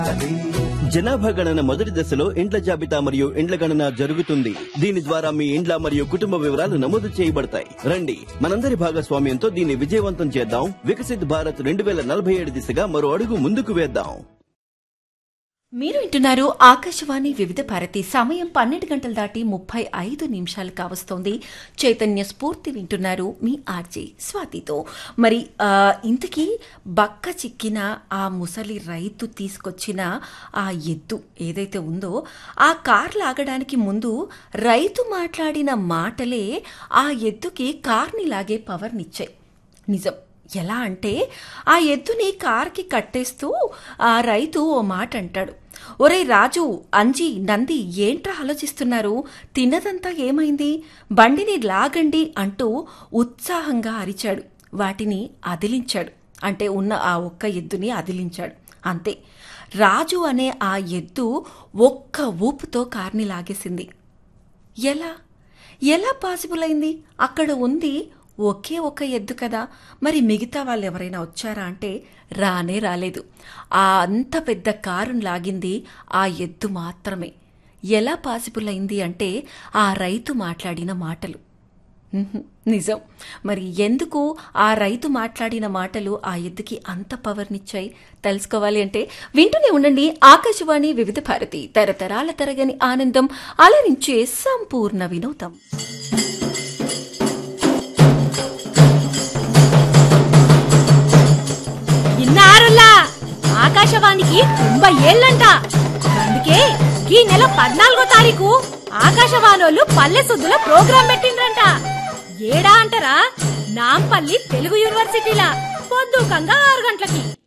జనాభా గణన మొదటి దశలో ఇండ్ల జాబితా మరియు ఇండ్ల గణన జరుగుతుంది దీని ద్వారా మీ ఇండ్ల మరియు కుటుంబ వివరాలు నమోదు చేయబడతాయి రండి మనందరి భాగస్వామ్యంతో దీన్ని విజయవంతం చేద్దాం వికసిత్ భారత్ రెండు వేల నలభై ఏడు దిశగా మరో అడుగు ముందుకు వేద్దాం మీరు వింటున్నారు ఆకాశవాణి వివిధ భారతి సమయం పన్నెండు గంటలు దాటి ముప్పై ఐదు నిమిషాలు కావస్తోంది చైతన్య స్ఫూర్తి వింటున్నారు మీ ఆర్జే స్వాతితో మరి ఆ, ఇంతకీ బక్క చిక్కిన ఆ ముసలి రైతు తీసుకొచ్చిన ఆ ఎద్దు ఏదైతే ఉందో ఆ కార్ లాగడానికి ముందు రైతు మాట్లాడిన మాటలే ఆ ఎద్దుకి కార్ని లాగే పవర్నిచ్చాయి నిజం ఎలా అంటే ఆ ఎద్దుని కార్కి కట్టేస్తూ ఆ రైతు ఓ మాట అంటాడు ఒరే రాజు అంజి నంది ఏంట్రా ఆలోచిస్తున్నారు తిన్నదంతా ఏమైంది బండిని లాగండి అంటూ ఉత్సాహంగా అరిచాడు వాటిని అదిలించాడు అంటే ఉన్న ఆ ఒక్క ఎద్దుని అదిలించాడు అంతే రాజు అనే ఆ ఎద్దు ఒక్క ఊపుతో కార్ని లాగేసింది ఎలా ఎలా పాసిబుల్ అయింది అక్కడ ఉంది ఒకే ఒక ఎద్దు కదా మరి మిగతా వాళ్ళు ఎవరైనా వచ్చారా అంటే రానే రాలేదు ఆ అంత పెద్ద కారును లాగింది ఆ ఎద్దు మాత్రమే ఎలా పాసిబుల్ అయింది అంటే ఆ రైతు మాట్లాడిన మాటలు ఉహుం, నిజం మరి ఎందుకు ఆ రైతు మాట్లాడిన మాటలు ఆ ఎద్దుకి అంత పవర్నిచ్చాయి తెలుసుకోవాలి అంటే వింటూనే ఉండండి ఆకాశవాణి వివిధ భారతి తరతరాల తరగని ఆనందం అలరించే సంపూర్ణ వినోదం ఇన్నారులా ఆకాశవాణికి తొంభై ఏళ్ళంట అందుకే ఈ నెల పద్నాలుగో తారీఖు ఆకాశవాణోళ్ళు పల్లె సుద్దుల ప్రోగ్రాం పెట్టిండ్రంట ఏడా అంటారా నాంపల్లి తెలుగు యూనివర్సిటీలా పొద్దుకంగా ఆరు గంటలకి